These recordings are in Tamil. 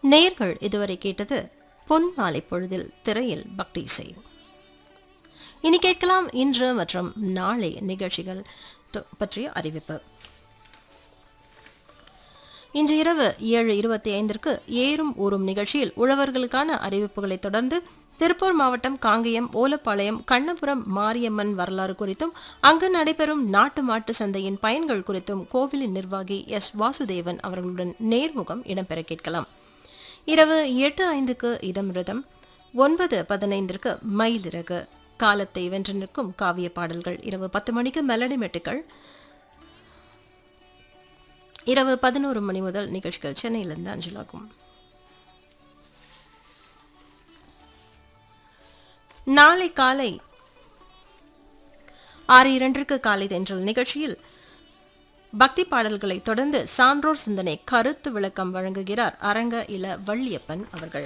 நேர்கள் இதுவரை கேட்டது பொன் மாலை பொழுதில் திரையில் பக்தி இசை இனி கேட்கலாம் இன்று மற்றும் நாளை நிகழ்ச்சிகள் து- பற்றிய அறிவிப்பு இன்று இரவு ஏழு இருபத்தி ஐந்திற்கு ஏறும் ஊறும் நிகழ்ச்சியில் உழவர்களுக்கான அறிவிப்புகளை தொடர்ந்து திருப்பூர் மாவட்டம் காங்கேயம் ஓலப்பாளையம் கண்ணபுரம் மாரியம்மன் வரலாறு குறித்தும் அங்கு நடைபெறும் நாட்டு மாட்டு சந்தையின் பயன்கள் குறித்தும் கோவிலின் நிர்வாகி எஸ் வாசுதேவன் அவர்களுடன் நேர்முகம் இடம்பெற கேட்கலாம் இரவு எட்டு ஐந்துக்கு இதமிருதம் ஒன்பது பதினைந்திற்கு மயிலிறகு காலத்தை வென்று நிற்கும் காவிய பாடல்கள் இரவு பத்து மணிக்கு மெலடி மெட்டுக்கள் இரவு பதினோரு மணி முதல் நிகழ்ச்சிகள் சென்னையிலிருந்து அஞ்சலாகும் நாளை காலை ஆறு இரண்டிற்கு காலை தென்றல் நிகழ்ச்சியில் பக்தி பாடல்களை தொடர்ந்து சான்றோர் சிந்தனை கருத்து விளக்கம் வழங்குகிறார் அரங்க இல வள்ளியப்பன் அவர்கள்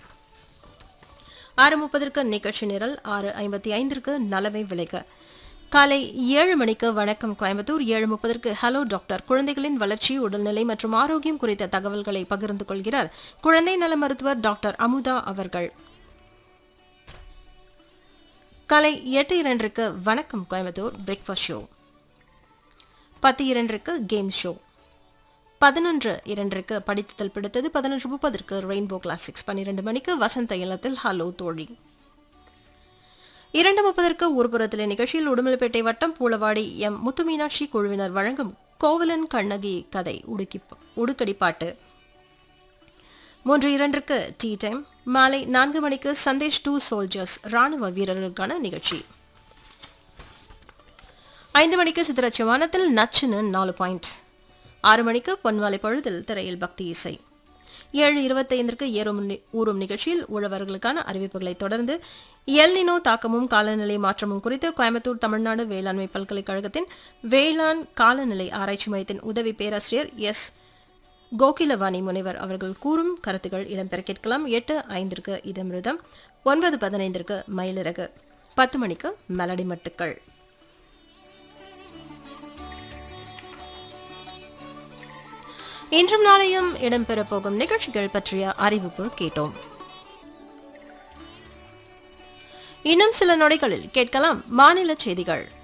ஆறு முப்பதற்கு நிகழ்ச்சி நிரல் ஆறு ஐம்பத்தி ஐந்திற்கு நலவை விளைக காலை ஏழு மணிக்கு வணக்கம் கோயம்புத்தூர் ஏழு முப்பதற்கு ஹலோ டாக்டர் குழந்தைகளின் வளர்ச்சி உடல்நிலை மற்றும் ஆரோக்கியம் குறித்த தகவல்களை பகிர்ந்து கொள்கிறார் குழந்தை நல மருத்துவர் டாக்டர் அமுதா அவர்கள் காலை எட்டு இரண்டிற்கு வணக்கம் கோயம்புத்தூர் பிரேக்ஃபாஸ்ட் ஷோ பத்து இரண்டிற்கு கேம் ஷோ பதினொன்று இரண்டிற்கு படித்தல் பிடித்தது பதினொன்று முப்பதற்கு ரெயின்போ கிளாசிக்ஸ் பன்னிரண்டு மணிக்கு வசந்த இல்லத்தில் ஹலோ தோழி இரண்டு முப்பதற்கு ஒருபுறத்திலே நிகழ்ச்சியில் உடுமலைப்பேட்டை வட்டம் பூளவாடி எம் முத்துமீனாட்சி குழுவினர் வழங்கும் கோவலன் கண்ணகி கதை உடுக்கி உடுக்கடி பாட்டு மூன்று இரண்டிற்கு டீ டைம் மாலை நான்கு மணிக்கு சந்தேஷ் டூ சோல்ஜர்ஸ் ராணுவ வீரர்களுக்கான நிகழ்ச்சி ஐந்து மணிக்கு சித்திரச்சிவானத்தில் நச்சுன்னு நாலு பாயிண்ட் ஆறு மணிக்கு பொன்வாலை பொழுதில் திரையில் பக்தி இசை ஏழு இருபத்தைந்திற்கு ஏறும் நி- ஊறும் நிகழ்ச்சியில் உழவர்களுக்கான அறிவிப்புகளை தொடர்ந்து எல்னினோ தாக்கமும் காலநிலை மாற்றமும் குறித்து கோயம்புத்தூர் தமிழ்நாடு வேளாண்மை பல்கலைக்கழகத்தின் வேளாண் காலநிலை ஆராய்ச்சி மையத்தின் உதவி பேராசிரியர் எஸ் கோகிலவாணி முனைவர் அவர்கள் கூறும் கருத்துக்கள் இடம்பெற கேட்கலாம் எட்டு ஐந்திற்கு இதமிருதம் ஒன்பது பதினைந்திற்கு மயிலிறகு பத்து மணிக்கு மெலடி மட்டுக்கள் இன்றும் நாளையும் இடம்பெறப் போகும் நிகழ்ச்சிகள் பற்றிய அறிவிப்பு கேட்டோம் இன்னும் சில நொடிகளில் கேட்கலாம் மாநில செய்திகள்